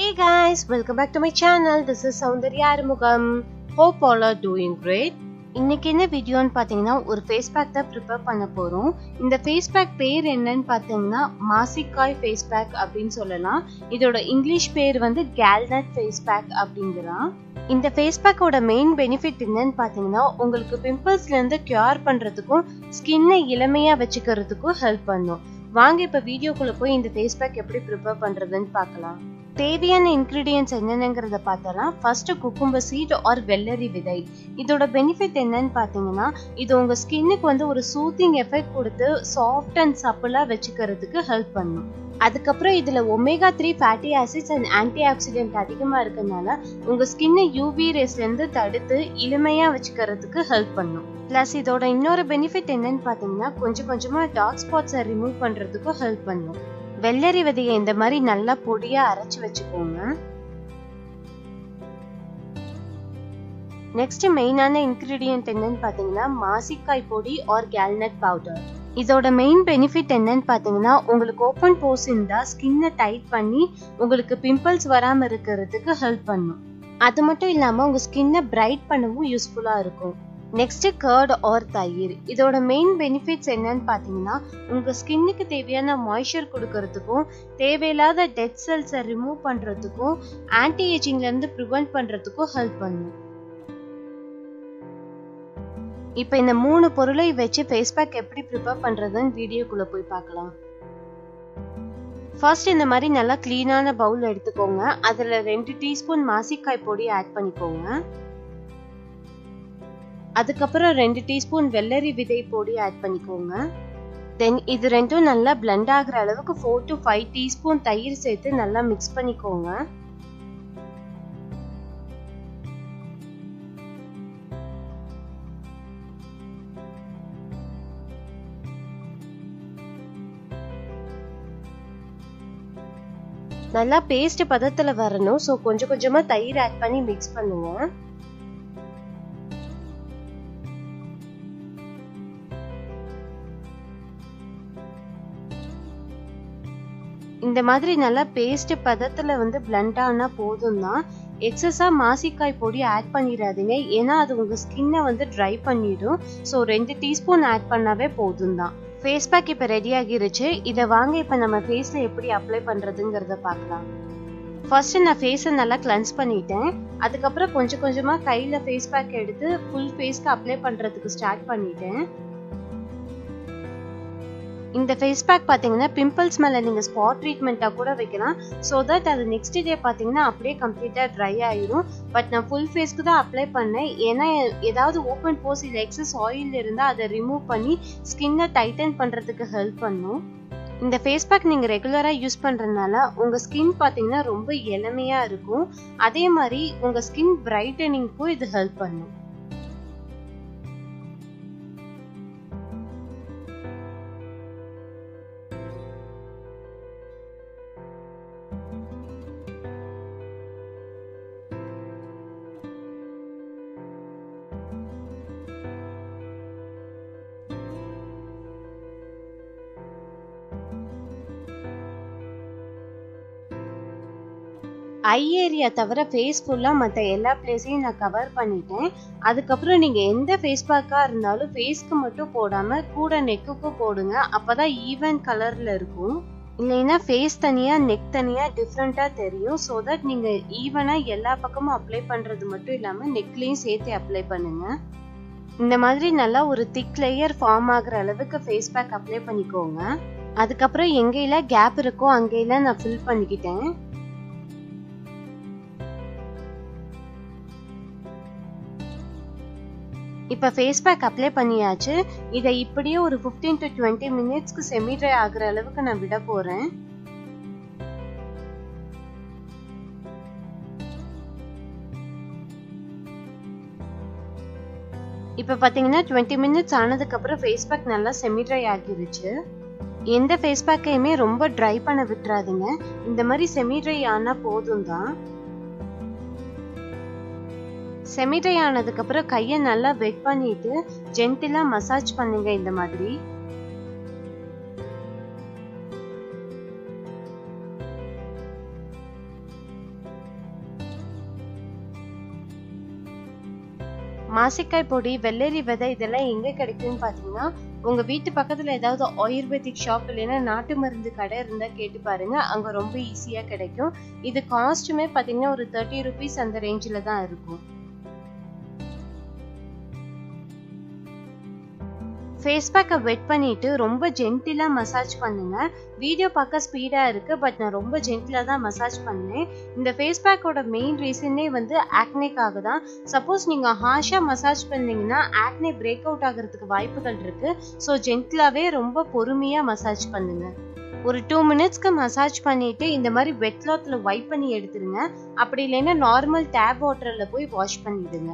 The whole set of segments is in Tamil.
Hey guys, welcome back to my channel. This is Soundarya Arumugam. Hope all are doing great. இன்னைக்கு என்ன வீடியோன்னு பார்த்தீங்கன்னா ஒரு ஃபேஸ் பேக் தான் ப்ரிப்பேர் பண்ண போகிறோம் இந்த ஃபேஸ் பேக் பேர் என்னன்னு பார்த்தீங்கன்னா மாசிக்காய் ஃபேஸ் பேக் அப்படின்னு சொல்லலாம் இதோட இங்கிலீஷ் பேர் வந்து கேல்நட் ஃபேஸ் பேக் அப்படிங்கிறான் இந்த ஃபேஸ் பேக்கோட மெயின் பெனிஃபிட் என்னன்னு பார்த்தீங்கன்னா உங்களுக்கு பிம்பிள்ஸ்லேருந்து க்யூர் பண்ணுறதுக்கும் ஸ்கின்னை இளமையாக வச்சுக்கிறதுக்கும் ஹெல்ப் பண்ணும் வாங்க இப்போ வீடியோக்குள்ளே போய் இந்த ஃபேஸ் பேக் எப்படி ப்ரிப்பேர் பண்ணுறதுன்னு பார்க்கலாம் தேவையான இன்க்ரீடியன்ஸ் என்னென்னங்கிறத பார்த்தலாம் ஃபர்ஸ்ட் குக்கும்பர் சீட் ஆர் வெள்ளரி விதை இதோட பெனிஃபிட் என்னன்னு பார்த்தீங்கன்னா இது உங்க ஸ்கின்னுக்கு வந்து ஒரு சூத்திங் எஃபெக்ட் கொடுத்து சாஃப்ட் அண்ட் சப்பிளா வச்சுக்கிறதுக்கு ஹெல்ப் பண்ணும் அதுக்கப்புறம் இதுல omega three fatty acids and antioxidant அதிகமா இருக்கறனால உங்க ஸ்கின்னை யூவி ரேஸ்ல இருந்து தடுத்து இளமையா வச்சுக்கிறதுக்கு ஹெல்ப் பண்ணும் பிளஸ் இதோட இன்னொரு பெனிஃபிட் என்னன்னு பார்த்தீங்கன்னா கொஞ்சம் கொஞ்சமா டார்க் ஸ்பாட்ஸை ரிமூவ் பண்றதுக்கும் ஹெல்ப் பண்ணும் வெள்ளரி விதையை இந்த மாதிரி நல்லா பொடியா அரைச்சு வச்சுக்கோங்க நெக்ஸ்ட் மெயினான இன்கிரீடியன்ட் என்னன்னு பார்த்தீங்கன்னா மாசிக்காய் பொடி ஆர் கேல்நட் பவுடர் இதோட மெயின் பெனிஃபிட் என்னன்னு பார்த்தீங்கன்னா உங்களுக்கு ஓப்பன் போஸ் இருந்தால் ஸ்கின்னை டைட் பண்ணி உங்களுக்கு பிம்பிள்ஸ் வராமல் இருக்கிறதுக்கு ஹெல்ப் பண்ணும் அது மட்டும் இல்லாமல் உங்கள் ஸ்கின்னை பிரைட் பண்ணவும் யூஸ்ஃபுல்லாக இருக்கும் நெக்ஸ்ட் கர்ட் ஆர் தயிர் இதோட மெயின் பெனிஃபிட்ஸ் என்னன்னு பார்த்தீங்கன்னா உங்கள் ஸ்கின்னுக்கு தேவையான மாய்ஸ்சர் கொடுக்கறதுக்கும் தேவையில்லாத டெட் செல்ஸை ரிமூவ் பண்ணுறதுக்கும் ஆன்டி ஏஜிங்லேருந்து ப்ரிவெண்ட் பண்ணுறதுக்கும் ஹெல்ப் பண்ணும் இப்போ இந்த மூணு பொருளை வச்சு ஃபேஸ் பேக் எப்படி ப்ரிப்பேர் பண்ணுறதுன்னு வீடியோக்குள்ளே போய் பார்க்கலாம் ஃபர்ஸ்ட் இந்த மாதிரி நல்லா க்ளீனான பவுல் எடுத்துக்கோங்க அதில் ரெண்டு டீஸ்பூன் மாசிக்காய் பொடி ஆட் பண்ணிக்கோங்க அதுக்கப்புறம் ரெண்டு டீஸ்பூன் வெள்ளரி விதை பொடி ஆட் பண்ணிக்கோங்க தென் இது ரெண்டும் நல்லா பிளெண்ட் ஆகுற அளவுக்கு ஃபோர் டு ஃபைவ் டீஸ்பூன் தயிர் சேர்த்து நல்லா மிக்ஸ் பண்ணிக்கோங்க நல்லா பேஸ்ட் பதத்துல வரணும் ஸோ கொஞ்சம் கொஞ்சமா தயிர் ஆட் பண்ணி மிக்ஸ் பண்ணுங்க இந்த மாதிரி நல்லா பேஸ்ட் பதத்துல வந்து பிளண்ட் ஆனா போதும் தான் எக்ஸஸா மாசிக்காய் பொடி ஆட் பண்ணிடாதீங்க ஏன்னா அது உங்க ஸ்கின்னை வந்து ட்ரை பண்ணிடும் ஸோ ரெண்டு டீஸ்பூன் ஆட் பண்ணாவே போதும் தான் ஃபேஸ் பேக் இப்போ ரெடி ஆகிருச்சு இதை வாங்க இப்போ நம்ம ஃபேஸில் எப்படி அப்ளை பண்ணுறதுங்கிறத பார்க்கலாம் ஃபர்ஸ்ட் நான் ஃபேஸை நல்லா கிளன்ஸ் பண்ணிட்டேன் அதுக்கப்புறம் கொஞ்சம் கொஞ்சமாக கையில் ஃபேஸ் பேக் எடுத்து ஃபுல் ஃபேஸ்க்கு அப்ளை பண்ணுறதுக்கு ஸ்டார்ட் பண்ணிட்டேன் இந்த ஃபேஸ் பேக் பார்த்தீங்கன்னா பிம்பிள்ஸ் மேலே நீங்கள் ஸ்பாட் ட்ரீட்மெண்ட்டாக கூட வைக்கலாம் ஸோ தட் அது நெக்ஸ்ட் டே பார்த்தீங்கன்னா அப்படியே கம்ப்ளீட்டாக ட்ரை ஆயிரும் பட் நான் ஃபுல் ஃபேஸ்க்கு தான் அப்ளை பண்ணேன் ஏன்னா ஏதாவது ஓப்பன் போஸ் இல்லை எக்ஸஸ் ஆயில் இருந்தால் அதை ரிமூவ் பண்ணி ஸ்கின்னை டைட்டன் பண்ணுறதுக்கு ஹெல்ப் பண்ணும் இந்த ஃபேஸ் பேக் நீங்கள் ரெகுலராக யூஸ் பண்ணுறதுனால உங்கள் ஸ்கின் பார்த்தீங்கன்னா ரொம்ப இளமையாக இருக்கும் அதே மாதிரி உங்கள் ஸ்கின் பிரைட்டனிங்க்கும் இது ஹெல்ப் பண்ணும் ஐ ஏரியா தவிர ஃபேஸ் ஃபுல்லாக மற்ற எல்லா பிளேஸையும் நான் கவர் பண்ணிட்டேன் அதுக்கப்புறம் நீங்கள் எந்த ஃபேஸ் பேக்காக இருந்தாலும் ஃபேஸ்க்கு மட்டும் போடாமல் கூட நெக்குக்கும் போடுங்க அப்போ தான் ஈவன் கலரில் இருக்கும் இல்லைன்னா ஃபேஸ் தனியாக நெக் தனியாக டிஃப்ரெண்ட்டாக தெரியும் ஸோ தட் நீங்கள் ஈவனாக எல்லா பக்கமும் அப்ளை பண்ணுறது மட்டும் இல்லாமல் நெக்லேயும் சேர்த்து அப்ளை பண்ணுங்கள் இந்த மாதிரி நல்லா ஒரு திக் லேயர் ஃபார்ம் ஆகுற அளவுக்கு ஃபேஸ் பேக் அப்ளை பண்ணிக்கோங்க அதுக்கப்புறம் எங்கெல்லாம் கேப் இருக்கோ அங்கெல்லாம் நான் ஃபில் பண்ணிக்கிட்டேன் இப்போ ஃபேஸ் பேக் அப்ளை பண்ணியாச்சு இதை இப்படியே ஒரு ஃபிஃப்டீன் டு டுவெண்ட்டி மினிட்ஸ்க்கு செமி ட்ரை ஆகுற அளவுக்கு நான் விட போகிறேன் இப்போ பார்த்தீங்கன்னா டுவெண்ட்டி மினிட்ஸ் ஆனதுக்கப்புறம் ஃபேஸ் பேக் நல்லா செமி ட்ரை ஆகிருச்சு எந்த ஃபேஸ் பேக்கையுமே ரொம்ப ட்ரை பண்ண விட்டுறாதீங்க இந்த மாதிரி செமி ட்ரை ஆனால் போதும் தான் செமி ட்ரை ஆனதுக்கப்புறம் கையை நல்லா வெட் பண்ணிட்டு ஜென்டிலாக மசாஜ் பண்ணுங்க இந்த மாதிரி மாசிக்காய் பொடி வெள்ளரி விதை இதெல்லாம் எங்க கிடைக்கும்னு பாத்தீங்கன்னா உங்க வீட்டு பக்கத்துல ஏதாவது ஆயுர்வேதிக் ஷாப் இல்லைன்னா நாட்டு மருந்து கடை இருந்தா கேட்டு பாருங்க அங்க ரொம்ப ஈஸியா கிடைக்கும் இது காஸ்ட்டுமே பாத்தீங்கன்னா ஒரு தேர்ட்டி ருபீஸ் அந்த ரேஞ்சில தான் இருக்கும் ஃபேஸ் பேக்கை வெட் பண்ணிட்டு ரொம்ப ஜென்டிலாக மசாஜ் பண்ணுங்க வீடியோ பார்க்க ஸ்பீடாக இருக்கு பட் நான் ரொம்ப ஜென்டிலாக தான் மசாஜ் பண்ணேன் இந்த ஃபேஸ் பேக்கோட மெயின் ரீசனே வந்து ஆக்னேக்காக தான் சப்போஸ் நீங்கள் ஹாஷாக மசாஜ் பண்ணீங்கன்னா ஆக்னே பிரேக் அவுட் ஆகிறதுக்கு வாய்ப்புகள் இருக்கு ஸோ ஜென்டிலாகவே ரொம்ப பொறுமையாக மசாஜ் பண்ணுங்க ஒரு டூ மினிட்ஸ்க்கு மசாஜ் பண்ணிட்டு இந்த மாதிரி வெட் கிளாத்தில் வைப் பண்ணி எடுத்துருங்க அப்படி இல்லைன்னா நார்மல் டேப் வாட்டரில் போய் வாஷ் பண்ணிடுங்க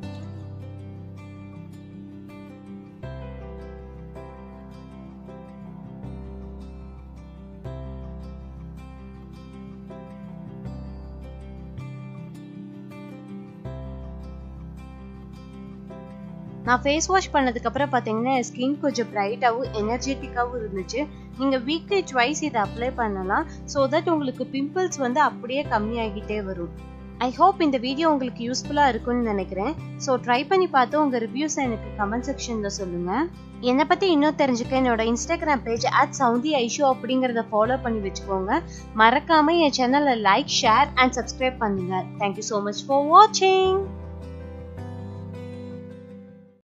நான் ஃபேஸ் வாஷ் பண்ணதுக்கு அப்புறம் பார்த்தீங்கன்னா என் ஸ்கின் கொஞ்சம் பிரைட்டாகவும் எனர்ஜெட்டிக்காகவும் இருந்துச்சு நீங்கள் வீக்லி ட்வைஸ் இதை அப்ளை பண்ணலாம் ஸோ தட் உங்களுக்கு பிம்பிள்ஸ் வந்து அப்படியே கம்மியாகிட்டே வரும் ஐ ஹோப் இந்த வீடியோ உங்களுக்கு யூஸ்ஃபுல்லாக இருக்கும்னு நினைக்கிறேன் ஸோ ட்ரை பண்ணி பார்த்து உங்கள் ரிவ்யூஸ் எனக்கு கமெண்ட் செக்ஷனில் சொல்லுங்கள் என்னை பற்றி இன்னும் தெரிஞ்சுக்க என்னோட இன்ஸ்டாகிராம் பேஜ் அட் சவுதி ஐஷோ அப்படிங்கிறத ஃபாலோ பண்ணி வச்சுக்கோங்க மறக்காமல் என் சேனலை லைக் ஷேர் அண்ட் சப்ஸ்கிரைப் பண்ணுங்கள் தேங்க்யூ ஸோ மச் ஃபார் வாட்சிங்